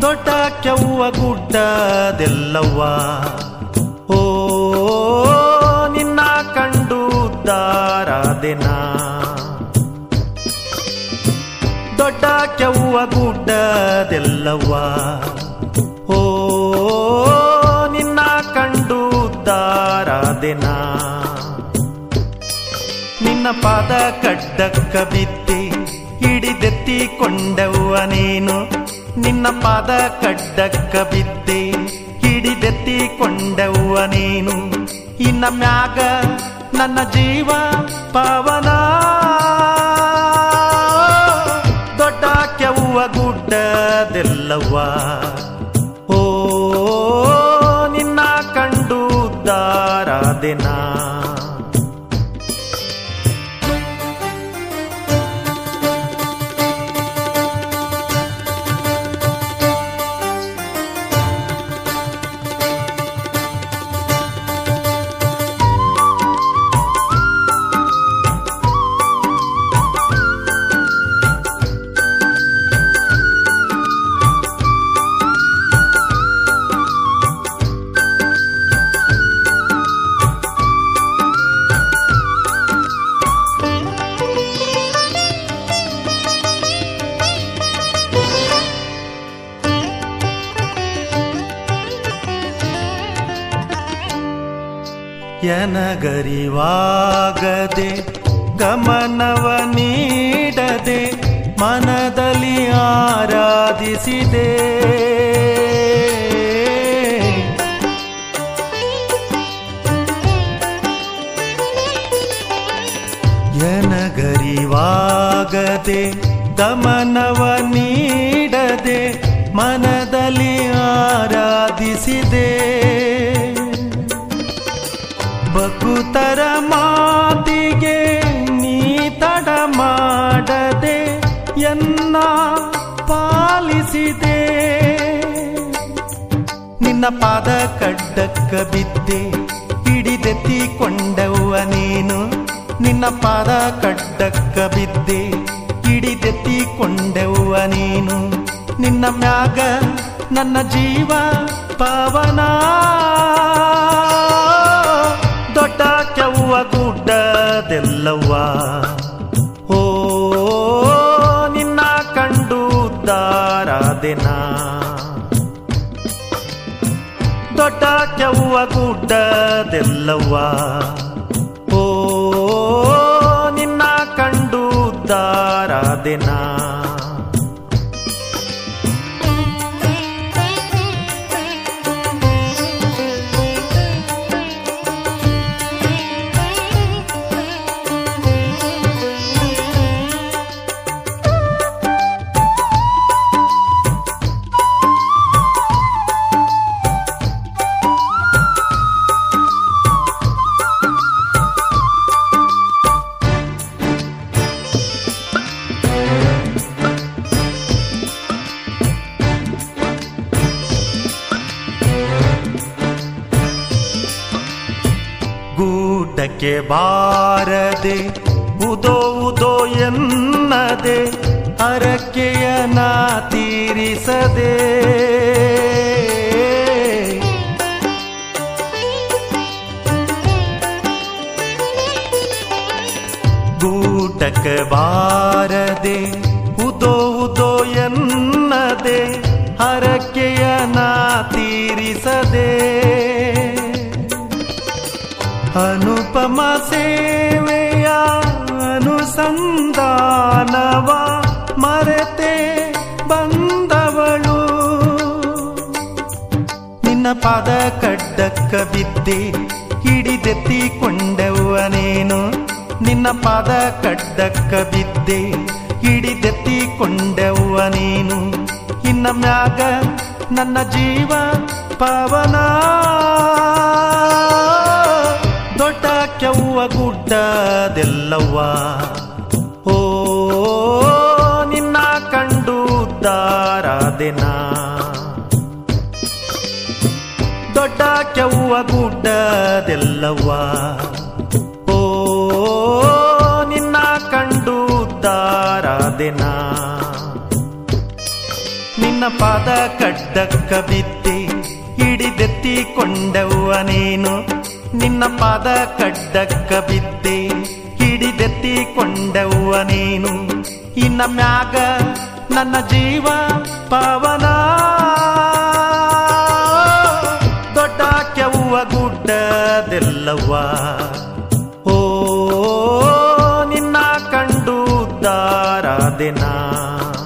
ದೊಡ್ಡ ಕೆವ್ವ ಗುಡ್ಡದೆಲ್ಲವ್ವ ಓ ನಿನ್ನ ಕಂಡು ದಾರಾದೆನ ದೊಡ್ಡ ಕೆವ್ವ ಗುಡ್ಡದೆಲ್ಲವ್ವ ಓ ನಿನ್ನ ಕಂಡು ದಾರಾದೆನ ನಿನ್ನ ಪಾದ ಕಡ್ಡಕ್ಕ ಬಿದ್ದೆ ಹಿಡಿದೆತ್ತಿಕೊಂಡವ್ವ ನೀನು ನಿನ್ನ ಪಾದ ಕಡ್ಡಕ್ಕ ಬಿದ್ದೆ ಹಿಡಿದೆತ್ತಿಕೊಂಡವ್ವ ನೀನು ಇನ್ನ ಮ್ಯಾಗ ನನ್ನ ಜೀವ ಪವನ ದೊಡ್ಡ ಕೆವ್ವ ಗುಡ್ಡದೆಲ್ಲವ್ವ ಓ ನಿನ್ನ ಕಂಡು ದಾರಾದೆನಾ ಎನಗರಿವಾಗದೆ ಗಮನವ ನೀಡದೆ ಮನದಲ್ಲಿ ಆರಾಧಿಸಿದೆ ಎನಗರಿವಾಗದೆ ಗಮನವ ನೀಡದೆ ಮನದಲ್ಲಿ ಆರಾಧಿಸಿದೆ ಬಕುತರ ಮಾತಿಗೆ ನೀ ತಡ ಮಾಡದೆ ಎನ್ನ ಪಾಲಿಸಿದೆ ನಿನ್ನ ಪಾದ ಕಡ್ಡಕ್ಕ ಬಿದ್ದೆ ಹಿಡಿದೆತ್ತಿಕೊಂಡವ್ವ ನೀನು ನಿನ್ನ ಪಾದ ಕಡ್ಡಕ್ಕ ಬಿದ್ದೆ ಹಿಡಿದೆತ್ತಿಕೊಂಡವ್ವ ನೀನು ನಿನ್ನ ಮ್ಯಾಗ ನನ್ನ ಜೀವ ಪವನ ದೊಡ್ಡ ಕೆವ್ವ ಗುಡ್ಡದೆಲ್ಲವ್ವ ಓ ನಿನ್ನ ಕಂಡು ದಾರಾದೆನ ದೊಡ್ಡ ಕೆವ್ವ ಗುಡ್ಡದೆಲ್ಲವ್ವ ಓ ನಿನ್ನ ಕಂಡು ದಾರಾದೆನ ಗೂಟಕ್ಕೆ ಬಾರದೆ ಉದೋ ಉದೋ ಎನ್ನದೆ ಹರಕೆಯ ನಾ ತೀರಿಸದೆ ಗೂಟಕ್ಕೆ ಬಾರದೆ ಉದೋ ಉದೋ ಎನ್ನದೆ ಹರಕೆಯ ನಾ ತೀರಿಸದೆ ಅನುಪಮ ಸೇವೆಯ ಅನುಸಂಧಾನವ ಮರೆತೆ ಬಂದವಳು ನಿನ್ನ ಪಾದ ಕಡ್ಡಕ್ಕ ಬಿದ್ದೆ ಹಿಡಿದೆತ್ತಿಕೊಂಡವ್ವ ನೀನು ನಿನ್ನ ಪಾದ ಕಡ್ಡಕ್ಕ ಬಿದ್ದೆ ಹಿಡಿದೆತ್ತಿಕೊಂಡವ್ವ ನೀನು ಇನ್ನ ಮ್ಯಾಗ ನನ್ನ ಜೀವ ಪವನ ದೊಡ್ಡ ಕೆವ್ವ ಗುಡ್ಡದೆಲ್ಲವ್ವ ಓ ನಿನ್ನ ಕಂಡು ದಾರಾದೆನ ದೊಡ್ಡ ಕೆವ್ವ ಗುಡ್ಡದೆಲ್ಲವ್ವ ಓ ನಿನ್ನ ಕಂಡು ದಾರಾದೆನ ನಿನ್ನ ಪಾದ ಕಡ್ಡಕ್ಕ ಬಿದ್ದೆ ಹಿಡಿದೆತ್ತಿಕೊಂಡವ್ವ ನೀನು ನಿನ್ನ ಪಾದ ಕಡ್ಡಕ್ಕ ಬಿದ್ದೆ ಹಿಡಿದೆತ್ತಿಕೊಂಡವ್ವ ನೀನು ಇನ್ನ ಮ್ಯಾಗ ನನ್ನ ಜೀವ ಪಾವನ ದೊಡ್ಡ ಕೆವ್ವ ಗುಡ್ಡದೆಲ್ಲವ್ವ ಓ ನಿನ್ನ ಕಂಡು ದಾರಾದೆನಾ